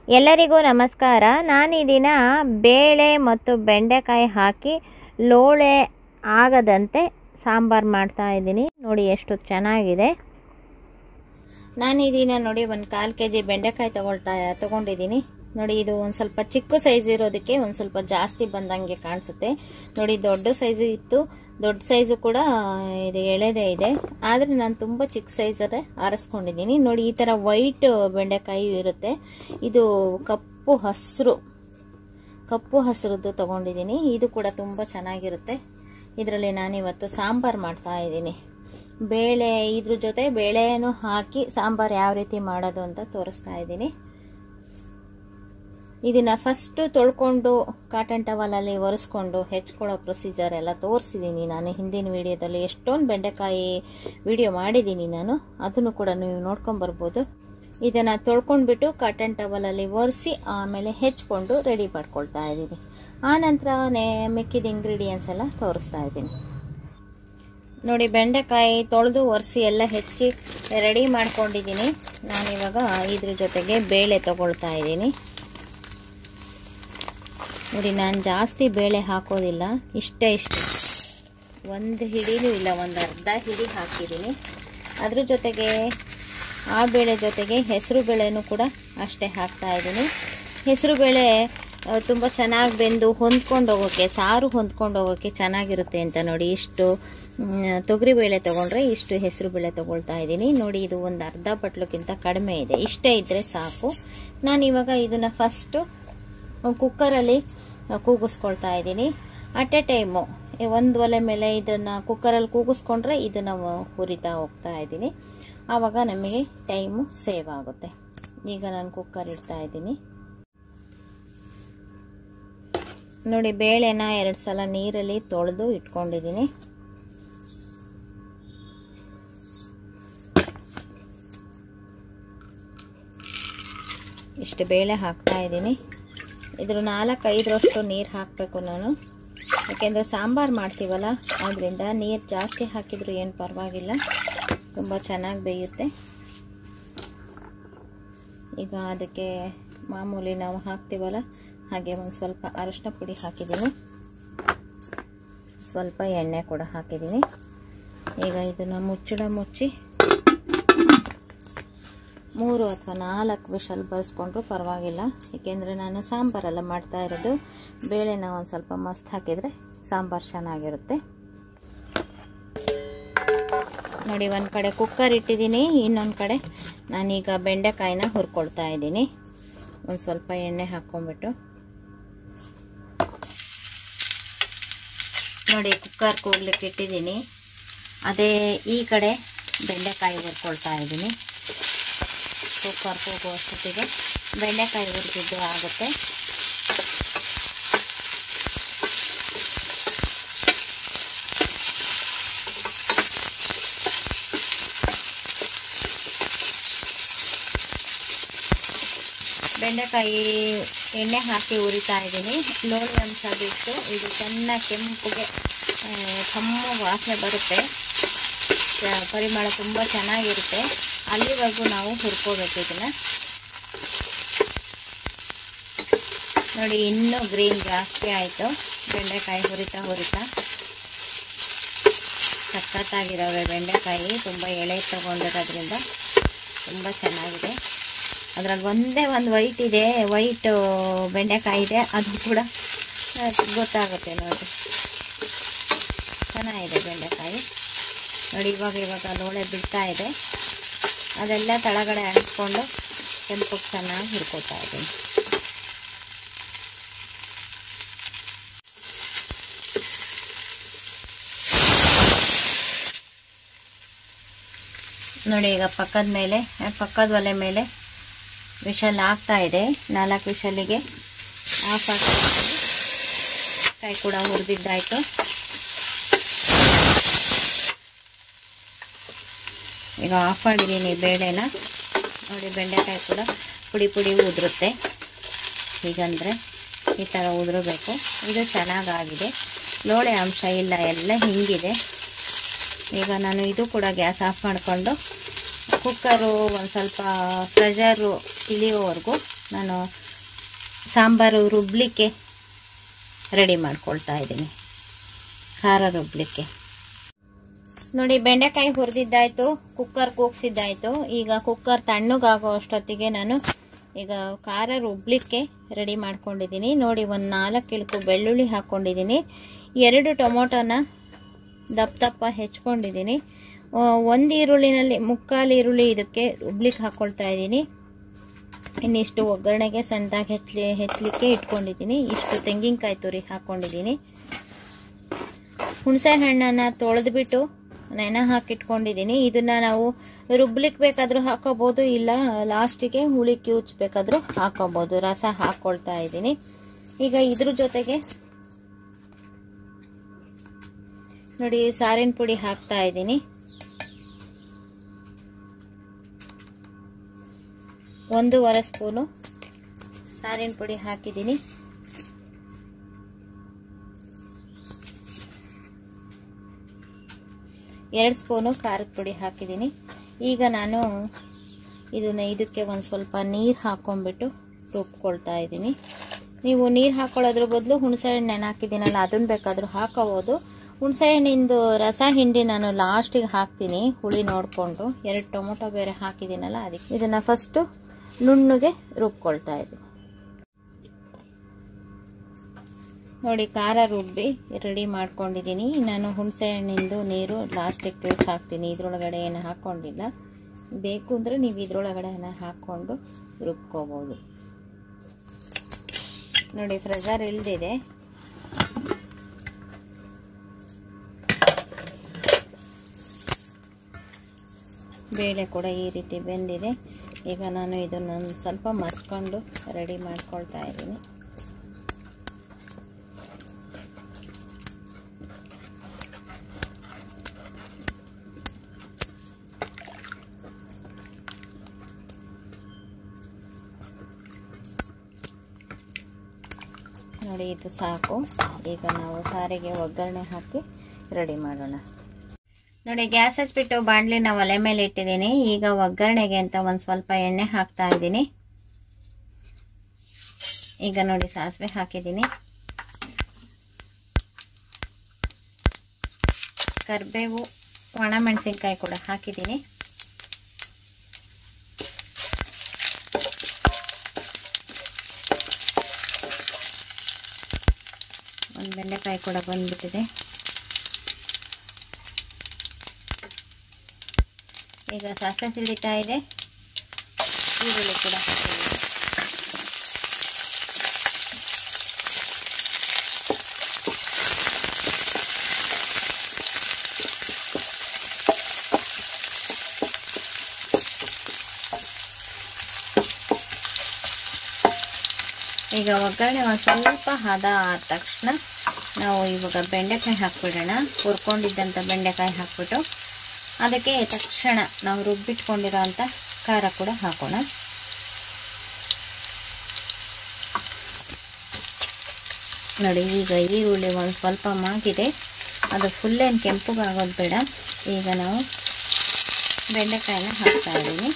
ಎಲ್ಲರಿಗೂ ನಮಸ್ಕಾರ ನಾನು ಈ ದಿನ ಬೇಳೆ ಮತ್ತು ಬೆಂಡೆಕಾಯಿ ಹಾಕಿ ಲೋಳೆ ಆಗದಂತೆ ಸಾಂಬಾರು ಮಾಡ್ತಾ ಇದ್ದೀನಿ ನೋಡಿ ಎಷ್ಟು ಚೆನ್ನಾಗಿದೆ ನಾನು ಈ ದಿನ ನೋಡಿ ಒಂದು ಕಾಲು ಕೆ ಜಿ ಬೆಂಡೆಕಾಯಿ ತಗೊಳ್ತಾ ತಗೊಂಡಿದ್ದೀನಿ ನೋಡಿ ಇದು ಒಂದು ಸ್ವಲ್ಪ ಚಿಕ್ಕ ಸೈಜ್ ಇರೋದಕ್ಕೆ ಒಂದು ಸ್ವಲ್ಪ ಜಾಸ್ತಿ ಬಂದಂಗೆ ಕಾಣಿಸುತ್ತೆ ನೋಡಿ ದೊಡ್ಡ ಸೈಜು ಇತ್ತು ದೊಡ್ಡ ಸೈಜು ಕೂಡ ಇದು ಎಳೆದೇ ಇದೆ ಆದರೆ ನಾನು ತುಂಬ ಚಿಕ್ಕ ಸೈಜಲ್ಲೇ ಆರಿಸ್ಕೊಂಡಿದ್ದೀನಿ ನೋಡಿ ಈ ಥರ ವೈಟ್ ಬೆಂಡೆಕಾಯಿ ಇರುತ್ತೆ ಇದು ಕಪ್ಪು ಹಸಿರು ಕಪ್ಪು ಹಸಿರದ್ದು ತಗೊಂಡಿದ್ದೀನಿ ಇದು ಕೂಡ ತುಂಬ ಚೆನ್ನಾಗಿರುತ್ತೆ ಇದರಲ್ಲಿ ನಾನಿವತ್ತು ಸಾಂಬಾರು ಮಾಡ್ತಾ ಇದ್ದೀನಿ ಬೇಳೆ ಇದ್ರ ಜೊತೆ ಬೇಳೆಯನ್ನು ಹಾಕಿ ಸಾಂಬಾರು ಯಾವ ರೀತಿ ಮಾಡೋದು ಅಂತ ತೋರಿಸ್ತಾ ಇದ್ದೀನಿ ಇದನ್ನ ಫಸ್ಟು ತೊಳ್ಕೊಂಡು ಕಾಟನ್ ಟವಲಲ್ಲಿ ಒರೆಸ್ಕೊಂಡು ಹೆಚ್ಕೊಳ್ಳೋ ಪ್ರೊಸೀಜರ್ ಎಲ್ಲ ತೋರಿಸಿದ್ದೀನಿ ನಾನು ಹಿಂದಿನ ವಿಡಿಯೋದಲ್ಲಿ ಎಷ್ಟೊಂದು ಬೆಂಡೆಕಾಯಿ ವಿಡಿಯೋ ಮಾಡಿದ್ದೀನಿ ನಾನು ಅದನ್ನು ಕೂಡ ನೀವು ನೋಡ್ಕೊಂಬರ್ಬೋದು ಇದನ್ನು ತೊಳ್ಕೊಂಡ್ಬಿಟ್ಟು ಕಾಟನ್ ಟವಲಲ್ಲಿ ಒರೆಸಿ ಆಮೇಲೆ ಹೆಚ್ಕೊಂಡು ರೆಡಿ ಮಾಡ್ಕೊಳ್ತಾ ಇದ್ದೀನಿ ಆನಂತರ ನೇ ಮಿಕ್ಕಿದ ಇಂಗ್ರೀಡಿಯೆಂಟ್ಸ್ ಎಲ್ಲ ತೋರಿಸ್ತಾ ಇದ್ದೀನಿ ನೋಡಿ ಬೆಂಡೆಕಾಯಿ ತೊಳೆದು ಒರೆಸಿ ಎಲ್ಲ ಹೆಚ್ಚಿ ರೆಡಿ ಮಾಡ್ಕೊಂಡಿದ್ದೀನಿ ನಾನಿವಾಗ ಇದ್ರ ಜೊತೆಗೆ ಬೇಳೆ ತಗೊಳ್ತಾ ಇದ್ದೀನಿ ನೋಡಿ ನಾನು ಜಾಸ್ತಿ ಬೇಳೆ ಹಾಕೋದಿಲ್ಲ ಇಷ್ಟೇ ಇಷ್ಟು ಒಂದು ಹಿಡಿನೂ ಇಲ್ಲ ಒಂದು ಅರ್ಧ ಹಿಡಿ ಹಾಕಿದ್ದೀನಿ ಅದ್ರ ಜೊತೆಗೆ ಆ ಬೇಳೆ ಜೊತೆಗೆ ಹೆಸರು ಬೇಳೆನೂ ಕೂಡ ಅಷ್ಟೇ ಹಾಕ್ತಾ ಇದ್ದೀನಿ ಹೆಸರು ಬೇಳೆ ತುಂಬ ಚೆನ್ನಾಗಿ ಬೆಂದು ಹೊಂದ್ಕೊಂಡು ಹೋಗೋಕ್ಕೆ ಸಾರು ಹೊಂದ್ಕೊಂಡು ಹೋಗೋಕ್ಕೆ ಚೆನ್ನಾಗಿರುತ್ತೆ ಅಂತ ನೋಡಿ ಇಷ್ಟು ತೊಗರಿ ಬೇಳೆ ತೊಗೊಂಡ್ರೆ ಇಷ್ಟು ಹೆಸರು ಬೇಳೆ ತೊಗೊಳ್ತಾ ಇದ್ದೀನಿ ನೋಡಿ ಇದು ಒಂದು ಅರ್ಧ ಬಟ್ಲಕ್ಕಿಂತ ಕಡಿಮೆ ಇದೆ ಇಷ್ಟೇ ಇದ್ದರೆ ಸಾಕು ನಾನು ಇವಾಗ ಇದನ್ನು ಫಸ್ಟು ಕುಕ್ಕರಲ್ಲಿ ಕೂಗಿಸ್ಕೊಳ್ತಾ ಇದ್ದೀನಿ ಅಟ್ ಎ ಟೈಮು ಒಂದು ಒಲೆ ಮೇಲೆ ಇದನ್ನು ಕುಕ್ಕರಲ್ಲಿ ಕೂಗಿಸ್ಕೊಂಡ್ರೆ ಇದನ್ನು ಹುರಿತಾ ಹೋಗ್ತಾ ಇದ್ದೀನಿ ಆವಾಗ ನಮಗೆ ಟೈಮು ಸೇವ್ ಆಗುತ್ತೆ ಈಗ ನಾನು ಕುಕ್ಕರ್ ಇಡ್ತಾ ಇದ್ದೀನಿ ನೋಡಿ ಬೇಳೆನ ಎರಡು ಸಲ ನೀರಲ್ಲಿ ತೊಳೆದು ಇಟ್ಕೊಂಡಿದ್ದೀನಿ ಇಷ್ಟು ಬೇಳೆ ಹಾಕ್ತಾ ಇದ್ದೀನಿ ಇದ್ರ ನಾಲ್ಕು ಐದರಷ್ಟು ನೀರು ಹಾಕಬೇಕು ನಾನು ಯಾಕೆಂದರೆ ಸಾಂಬಾರು ಮಾಡ್ತೀವಲ್ಲ ಅದರಿಂದ ನೀರು ಜಾಸ್ತಿ ಹಾಕಿದರೂ ಏನು ಪರವಾಗಿಲ್ಲ ತುಂಬ ಚೆನ್ನಾಗಿ ಬೇಯುತ್ತೆ ಈಗ ಅದಕ್ಕೆ ಮಾಮೂಲಿ ನಾವು ಹಾಕ್ತೀವಲ್ಲ ಹಾಗೆ ಒಂದು ಸ್ವಲ್ಪ ಅರಿಶಿನ ಪುಡಿ ಹಾಕಿದ್ದೀನಿ ಸ್ವಲ್ಪ ಎಣ್ಣೆ ಕೂಡ ಹಾಕಿದ್ದೀನಿ ಈಗ ಇದನ್ನು ಮುಚ್ಚಳ ಮುಚ್ಚಿ ಮೂರು ಅಥವಾ ನಾಲ್ಕು ವಿಷಲ್ ಬರೆಸ್ಕೊಂಡ್ರು ಪರವಾಗಿಲ್ಲ ಏಕೆಂದರೆ ನಾನು ಸಾಂಬಾರೆಲ್ಲ ಮಾಡ್ತಾ ಇರೋದು ಬೇಳೆನ ಒಂದು ಸ್ವಲ್ಪ ಮಸ್ತ್ ಹಾಕಿದರೆ ಸಾಂಬಾರು ಚೆನ್ನಾಗಿರುತ್ತೆ ನೋಡಿ ಒಂದು ಕಡೆ ಕುಕ್ಕರ್ ಇಟ್ಟಿದ್ದೀನಿ ಇನ್ನೊಂದು ಕಡೆ ನಾನೀಗ ಬೆಂಡೆಕಾಯಿನ ಹುರ್ಕೊಳ್ತಾ ಇದ್ದೀನಿ ಒಂದು ಸ್ವಲ್ಪ ಎಣ್ಣೆ ಹಾಕ್ಕೊಂಬಿಟ್ಟು ನೋಡಿ ಕುಕ್ಕರ್ ಕೂಗ್ಲಿಕ್ಕೆ ಇಟ್ಟಿದ್ದೀನಿ ಅದೇ ಈ ಕಡೆ ಬೆಂಡೆಕಾಯಿ ಹುರ್ಕೊಳ್ತಾ ಇದ್ದೀನಿ ಕುಕ್ಕರ್ ಕೂಗೋ ಅಷ್ಟೊತ್ತಿಗೆ ಬೆಂಡೆಕಾಯಿ ಹುರಿದಿದ್ದು ಆಗುತ್ತೆ ಬೆಂಡೆಕಾಯಿ ಎಣ್ಣೆ ಹಾಕಿ ಉರಿತಾ ಇದ್ದೀನಿ ಲೋಳಿ ಅಂಶ ಬಿಟ್ಟು ಇದು ಚೆನ್ನಾಗಿ ಕೆಂಪುಗೆ ಕಮ್ಮು ವಾಸನೆ ಬರುತ್ತೆ ಪರಿಮಳ ತುಂಬ ಚೆನ್ನಾಗಿರುತ್ತೆ ಅಲ್ಲಿವರೆಗೂ ನಾವು ಹುರ್ಕೋಬೇಕು ಇದನ್ನು ನೋಡಿ ಇನ್ನೂ ಗ್ರೀನ್ ಜಾಸ್ತಿ ಆಯಿತು ಬೆಂಡೆಕಾಯಿ ಹುರಿತಾ ಹುರಿತಾ ಸಖತ್ತಾಗಿದ್ದಾವೆ ಬೆಂಡೆಕಾಯಿ ತುಂಬ ಎಳೆ ತೊಗೊಂಡಿರೋದ್ರಿಂದ ತುಂಬ ಚೆನ್ನಾಗಿದೆ ಅದರಲ್ಲಿ ಒಂದೇ ಒಂದು ವೈಟ್ ಇದೆ ವೈಟ್ ಬೆಂಡೆಕಾಯಿ ಇದೆ ಅದು ಕೂಡ ಗೊತ್ತಾಗುತ್ತೆ ನೋಡಿ ಚೆನ್ನಾಗಿದೆ ಬೆಂಡೆಕಾಯಿ ನೋಡಿ ಇವಾಗ ಇವಾಗ ಲೋಳೆ ಬಿಡ್ತಾ ಇದೆ ಅದೆಲ್ಲ ತಳಗಡೆ ಅಂಟ್ಕೊಂಡು ಕೆಂಪಕ್ಕೆ ಚೆನ್ನಾಗಿ ಹುರ್ಕೋತಾ ಇದ್ದೀನಿ ನೋಡಿ ಈಗ ಪಕ್ಕದ ಮೇಲೆ ಪಕ್ಕದ ಒಲೆ ಮೇಲೆ ವಿಷಲ್ ಆಗ್ತಾ ಇದೆ ನಾಲ್ಕು ವಿಷಲಿಗೆ ಆಫ್ ಆಗ್ತಾ ಕಾಯಿ ಕೂಡ ಹುರಿದಿದ್ದಾಯಿತು ಈಗ ಆಫ್ ಮಾಡಿದ್ದೀನಿ ಬೇಳೆನ ನೋಡಿ ಬೆಂಡೆಕಾಯಿ ಕೂಡ ಪುಡಿ ಪುಡಿ ಉದುರುತ್ತೆ ಹೀಗಂದರೆ ಈ ಥರ ಉದುರಬೇಕು ಇದು ಚೆನ್ನಾಗಾಗಿದೆ ಲೋಳೆ ಅಂಶ ಇಲ್ಲ ಎಲ್ಲ ಹಿಂಗಿದೆ ಈಗ ನಾನು ಇದು ಕೂಡ ಗ್ಯಾಸ್ ಆಫ್ ಮಾಡಿಕೊಂಡು ಕುಕ್ಕರು ಒಂದು ಸ್ವಲ್ಪ ಪ್ರೆಷರು ಇಳಿಯೋವರೆಗೂ ನಾನು ಸಾಂಬಾರು ರುಬ್ಲಿಕ್ಕೆ ರೆಡಿ ಮಾಡ್ಕೊಳ್ತಾ ಇದ್ದೀನಿ ಖಾರ ರುಬ್ಲಿಕ್ಕೆ ನೋಡಿ ಬೆಂಡೆಕಾಯಿ ಹುರಿದಿದ್ದಾಯ್ತು ಕುಕ್ಕರ್ ಕೂಗ್ಸಿದ್ದಾಯ್ತು ಈಗ ಕುಕ್ಕರ್ ತಣ್ಣಗಾಗೋ ಅಷ್ಟೊತ್ತಿಗೆ ನಾನು ಈಗ ಖಾರ ರುಬ್ಲಿಕ್ಕೆ ರೆಡಿ ಮಾಡ್ಕೊಂಡಿದ್ದೀನಿ ನೋಡಿ ಒಂದು ನಾಲ್ಕು ಇಳ್ಕು ಬೆಳ್ಳುಳ್ಳಿ ಹಾಕ್ಕೊಂಡಿದ್ದೀನಿ ಎರಡು ಟೊಮೊಟೊನ ದಪ್ಪ ದಪ್ಪ ಹೆಚ್ಕೊಂಡಿದ್ದೀನಿ ಒಂದು ಈರುಳ್ಳಿನಲ್ಲಿ ಮುಕ್ಕಾಲು ಈರುಳ್ಳಿ ಇದಕ್ಕೆ ರುಬ್ಲಿಕ್ಕೆ ಹಾಕ್ಕೊಳ್ತಾ ಇದ್ದೀನಿ ಇನ್ನಿಷ್ಟು ಒಗ್ಗರಣೆಗೆ ಸಣ್ಣದಾಗಿ ಹೆಚ್ಚಲಿ ಹೆಚ್ಚಲಿಕ್ಕೆ ಇಟ್ಕೊಂಡಿದ್ದೀನಿ ಇಷ್ಟು ತೆಂಗಿನಕಾಯಿ ತುರಿ ಹಾಕ್ಕೊಂಡಿದ್ದೀನಿ ಹುಣಸೆ ಹಣ್ಣನ್ನು ತೊಳೆದ್ಬಿಟ್ಟು ನೆನ ಹಾಕಿಟ್ಕೊಂಡಿದ್ದೀನಿ ಇದನ್ನ ನಾವು ರುಬ್ಲಿಕ್ಕೆ ಬೇಕಾದ್ರೂ ಹಾಕೋಬಹುದು ಇಲ್ಲ ಲಾಸ್ಟಿಗೆ ಹುಳಿ ಬೇಕಾದ್ರೂ ಹಾಕೋಬಹುದು ರಸ ಹಾಕೊಳ್ತಾ ಇದ್ದೀನಿ ಈಗ ಇದ್ರ ಜೊತೆಗೆ ನೋಡಿ ಸಾರಿನ ಪುಡಿ ಹಾಕ್ತಾ ಇದ್ದೀನಿ ಒಂದೂವರೆ ಸ್ಪೂನು ಸಾರಿನ ಪುಡಿ ಹಾಕಿದ್ದೀನಿ ಎರಡು ಸ್ಪೂನು ಖಾರದ ಪುಡಿ ಹಾಕಿದ್ದೀನಿ ಈಗ ನಾನು ಇದನ್ನ ಇದಕ್ಕೆ ಒಂದು ಸ್ವಲ್ಪ ನೀರು ಹಾಕೊಂಡ್ಬಿಟ್ಟು ರುಬ್ಕೊಳ್ತಾ ಇದ್ದೀನಿ ನೀವು ನೀರು ಹಾಕೊಳ್ಳೋದ್ರ ಬದಲು ಹುಣಸೆ ಹಣ್ಣು ನೆನೆ ಹಾಕಿದ್ದೀನಲ್ಲ ಅದನ್ನ ಬೇಕಾದರೂ ಹಾಕೋಬೋದು ಹುಣಸೆ ಹಣ್ಣಿಂದು ರಸ ಹಿಂಡಿ ನಾನು ಲಾಸ್ಟಿಗೆ ಹಾಕ್ತೀನಿ ಹುಳಿ ನೋಡಿಕೊಂಡು ಎರಡು ಟೊಮೊಟೊ ಬೇರೆ ಹಾಕಿದ್ದೀನಲ್ಲ ಅದಕ್ಕೆ ಇದನ್ನು ಫಸ್ಟು ನುಣ್ಣಗೆ ರುಬ್ಕೊಳ್ತಾ ಇದ್ದೀನಿ ನೋಡಿ ಖಾರ ರುಬ್ಬಿ ರೆಡಿ ಮಾಡ್ಕೊಂಡಿದ್ದೀನಿ ನಾನು ಹುಣಸೆ ಹಣ್ಣಿಂದು ನೀರು ಲಾಸ್ಟಿಗೆ ಹಾಕ್ತೀನಿ ಇದ್ರೊಳಗಡೆ ಏನು ಹಾಕ್ಕೊಂಡಿಲ್ಲ ಬೇಕು ಅಂದರೆ ನೀವು ಇದ್ರೊಳಗಡೆ ಹಾಕ್ಕೊಂಡು ರುಬ್ಕೋಬೋದು ನೋಡಿ ಪ್ರೆಷರ್ ಇಳ್ದಿದೆ ಬೇಳೆ ಕೂಡ ಈ ರೀತಿ ಬೆಂದಿದೆ ಈಗ ನಾನು ಇದನ್ನು ಸ್ವಲ್ಪ ಮಸ್ಕೊಂಡು ರೆಡಿ ಮಾಡ್ಕೊಳ್ತಾ ಇದ್ದೀನಿ ನೋಡಿ ಇದು ಸಾಕು ಈಗ ನಾವು ಸಾರಿಗೆ ಒಗ್ಗರಣೆ ಹಾಕಿ ರೆಡಿ ಮಾಡೋಣ ನೋಡಿ ಗ್ಯಾಸ್ ಹಚ್ಬಿಟ್ಟು ಬಾಣಲಿನ ಒಲೆ ಮೇಲೆ ಇಟ್ಟಿದ್ದೀನಿ ಈಗ ಒಗ್ಗರಣೆಗೆ ಅಂತ ಒಂದು ಸ್ವಲ್ಪ ಎಣ್ಣೆ ಹಾಕ್ತಾ ಇದ್ದೀನಿ ಈಗ ನೋಡಿ ಸಾಸಿವೆ ಹಾಕಿದ್ದೀನಿ ಕರಿಬೇವು ಒಣಮೆಣಸಿನ್ಕಾಯಿ ಕೂಡ ಹಾಕಿದ್ದೀನಿ ಒಂದು ಬೆಂಡೆಕಾಯಿ ಕೂಡ ಬಂದ್ಬಿಟ್ಟಿದೆ ಈಗ ಸಾಸಿವೆ ಸಿಡಿತಾ ಇದೆ ಈರುಳ್ಳಿ ಕೂಡ ಹಾಕಿದ್ದೀನಿ ಈಗ ಒಗ್ಗರಣೆ ಒಂದು ಸ್ವಲ್ಪ ಹದ ಆದ ತಕ್ಷಣ ನಾವು ಇವಾಗ ಬೆಂಡೆಕಾಯಿ ಹಾಕ್ಬಿಡೋಣ ಹುರ್ಕೊಂಡಿದ್ದಂಥ ಬೆಂಡೆಕಾಯಿ ಹಾಕ್ಬಿಟ್ಟು ಅದಕ್ಕೆ ತಕ್ಷಣ ನಾವು ರುಬ್ಬಿಟ್ಕೊಂಡಿರೋ ಅಂಥ ಖಾರ ಕೂಡ ಹಾಕೋಣ ನೋಡಿ ಈಗ ಈರುಳ್ಳಿ ಒಂದು ಸ್ವಲ್ಪ ಮಾಗಿದೆ ಅದು ಫುಲ್ ಏನು ಕೆಂಪುಗಾಗೋದು ಬೇಡ ಈಗ ನಾವು ಬೆಂಡೆಕಾಯಿನ ಹಾಕ್ತಾ ಇದ್ದೀನಿ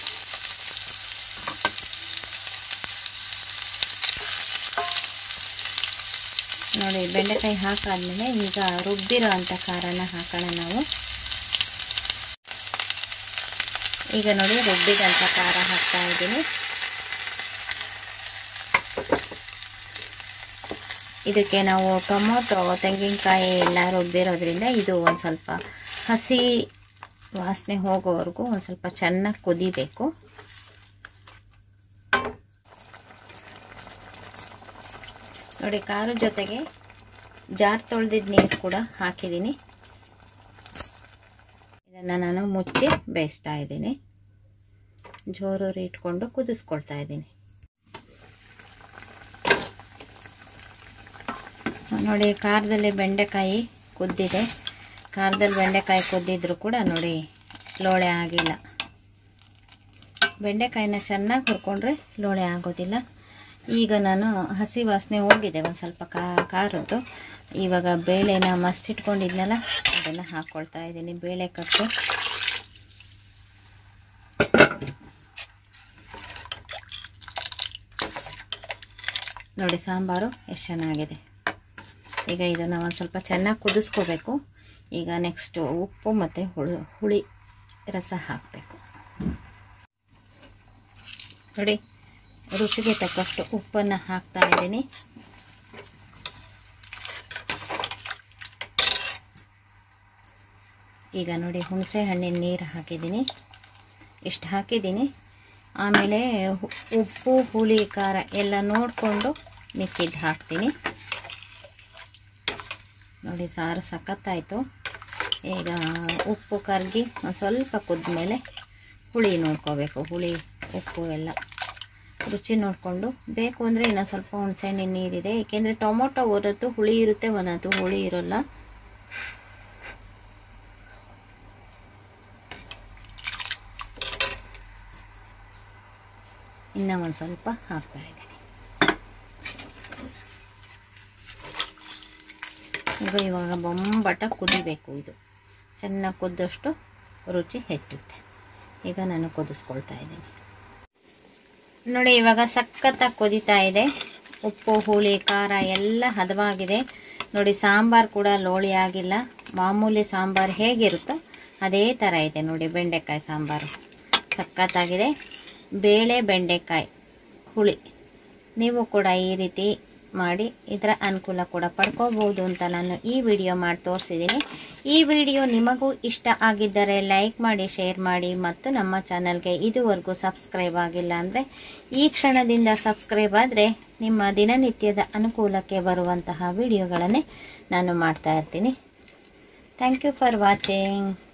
ನೋಡಿ ಬೆಂಡೆಕಾಯಿ ಹಾಕಾದ್ಮೇಲೆ ಈಗ ರುಬ್ಬಿರೋ ಅಂಥ ಖಾರನ ಹಾಕೋಣ ನಾವು ಈಗ ನೋಡಿ ರುಬ್ಬಿದಂಥ ಖಾರ ಹಾಕ್ತಾ ಇದ್ದೀನಿ ಇದಕ್ಕೆ ನಾವು ಟೊಮೊಟೊ ತೆಂಗಿನಕಾಯಿ ಎಲ್ಲ ರುಬ್ಬಿರೋದ್ರಿಂದ ಇದು ಒಂದು ಸ್ವಲ್ಪ ಹಸಿ ವಾಸನೆ ಹೋಗೋವರೆಗೂ ಒಂದು ಸ್ವಲ್ಪ ಚೆನ್ನಾಗಿ ಕುದಿಬೇಕು ನೋಡಿ ಖಾರದ ಜೊತೆಗೆ ಜಾರ್ ತೊಳೆದಿದ್ದ ನೀರು ಕೂಡ ಹಾಕಿದ್ದೀನಿ ಇದನ್ನು ನಾನು ಮುಚ್ಚಿ ಬೇಯಿಸ್ತಾ ಇದ್ದೀನಿ ಜೋರೂರಿ ಇಟ್ಕೊಂಡು ಕುದಿಸ್ಕೊಳ್ತಾ ಇದ್ದೀನಿ ನೋಡಿ ಖಾರದಲ್ಲಿ ಬೆಂಡೆಕಾಯಿ ಕುದ್ದಿದೆ ಖಾರದಲ್ಲಿ ಬೆಂಡೆಕಾಯಿ ಕುದ್ದಿದ್ರು ಕೂಡ ನೋಡಿ ಲೋಳೆ ಆಗಿಲ್ಲ ಬೆಂಡೆಕಾಯಿನ ಚೆನ್ನಾಗಿ ಹುರ್ಕೊಂಡ್ರೆ ಲೋಳೆ ಆಗೋದಿಲ್ಲ ಈಗ ನಾನು ಹಸಿ ವಾಸನೆ ಹೋಗಿದೆ ಒಂದು ಸ್ವಲ್ಪ ಕಾ ಖಾರದ್ದು ಇವಾಗ ಬೇಳೆನ ಮಸ್ತಿಟ್ಕೊಂಡಿದ್ನಲ್ಲ ಅದನ್ನು ಹಾಕ್ಕೊಳ್ತಾ ಇದ್ದೀನಿ ಬೇಳೆ ಕಟ್ಟು ನೋಡಿ ಸಾಂಬಾರು ಎಷ್ಟು ಚೆನ್ನಾಗಿದೆ ಈಗ ಇದನ್ನು ಒಂದು ಸ್ವಲ್ಪ ಚೆನ್ನಾಗಿ ಕುದಿಸ್ಕೋಬೇಕು ಈಗ ನೆಕ್ಸ್ಟು ಉಪ್ಪು ಮತ್ತು ಹುಳಿ ಹುಳಿ ರಸ ಹಾಕಬೇಕು ನೋಡಿ ರುಚಿಗೆ ತಕ್ಕಷ್ಟು ಉಪ್ಪನ್ನು ಹಾಕ್ತಾ ಇದ್ದೀನಿ ಈಗ ನೋಡಿ ಹುಣಸೆ ಹಣ್ಣಿನ ನೀರು ಹಾಕಿದ್ದೀನಿ ಇಷ್ಟು ಹಾಕಿದ್ದೀನಿ ಆಮೇಲೆ ಹು- ಉಪ್ಪು ಹುಳಿ ಖಾರ ಎಲ್ಲ ನೋಡಿಕೊಂಡು ಮಿಕ್ಕಿದ್ದು ಹಾಕ್ತೀನಿ ನೋಡಿ ಸಾರು ಸಖತ್ತಾಯಿತು ಈಗ ಉಪ್ಪು ಕರಗಿ ಒಂದು ಸ್ವಲ್ಪ ಕುದ್ಮೇಲೆ ಹುಳಿ ನೋಡ್ಕೋಬೇಕು ಹುಳಿ ಉಪ್ಪು ಎಲ್ಲ ರುಚಿ ನೋಡಿಕೊಂಡು ಬೇಕು ಅಂದರೆ ಇನ್ನೊಂದು ಸ್ವಲ್ಪ ಹುಣಸೆಹಣ್ಣಿನ ನೀರಿದೆ ಏಕೆಂದರೆ ಟೊಮೊಟೊ ಒಂದೊತ್ತು ಹುಳಿ ಇರುತ್ತೆ ಒಂದೊತ್ತು ಹುಳಿ ಇರೋಲ್ಲ ಇನ್ನೂ ಒಂದು ಸ್ವಲ್ಪ ಹಾಕ್ತಾ ಇದ್ದೀನಿ ಈಗ ಇವಾಗ ಬೊಂಬಟ ಕುದಿಬೇಕು ಇದು ಚೆನ್ನಾಗಿ ಕುದ್ದಷ್ಟು ರುಚಿ ಹೆಚ್ಚುತ್ತೆ ಈಗ ನಾನು ಕುದಿಸ್ಕೊಳ್ತಾ ಇದ್ದೀನಿ ನೋಡಿ ಇವಾಗ ಸಖತ್ತಾಗಿ ಕುದೀತಾ ಇದೆ ಉಪ್ಪು ಹುಳಿ ಖಾರ ಎಲ್ಲ ಹದವಾಗಿದೆ ನೋಡಿ ಸಾಂಬಾರು ಕೂಡ ಲೋಳಿ ಆಗಿಲ್ಲ ಮಾಮೂಲಿ ಸಾಂಬಾರು ಹೇಗಿರುತ್ತೋ ಅದೇ ಥರ ಇದೆ ನೋಡಿ ಬೆಂಡೆಕಾಯಿ ಸಾಂಬಾರು ಸಖತ್ತಾಗಿದೆ ಬೇಳೆ ಬೆಂಡೆಕಾಯಿ ಹುಳಿ ನೀವು ಕೂಡ ಈ ರೀತಿ ಮಾಡಿ ಇದರ ಅನುಕೂಲ ಕೂಡ ಪಡ್ಕೋಬೋದು ಅಂತ ನಾನು ಈ ವಿಡಿಯೋ ಮಾಡಿ ತೋರಿಸಿದ್ದೀನಿ ಈ ವಿಡಿಯೋ ನಿಮಗೂ ಇಷ್ಟ ಆಗಿದ್ದರೆ ಲೈಕ್ ಮಾಡಿ ಶೇರ್ ಮಾಡಿ ಮತ್ತು ನಮ್ಮ ಚಾನಲ್ಗೆ ಇದುವರೆಗೂ ಸಬ್ಸ್ಕ್ರೈಬ್ ಆಗಿಲ್ಲ ಅಂದರೆ ಈ ಕ್ಷಣದಿಂದ ಸಬ್ಸ್ಕ್ರೈಬ್ ಆದರೆ ನಿಮ್ಮ ದಿನನಿತ್ಯದ ಅನುಕೂಲಕ್ಕೆ ಬರುವಂತಹ ವಿಡಿಯೋಗಳನ್ನೇ ನಾನು ಮಾಡ್ತಾ ಇರ್ತೀನಿ ಥ್ಯಾಂಕ್ ಯು ಫಾರ್ ವಾಚಿಂಗ್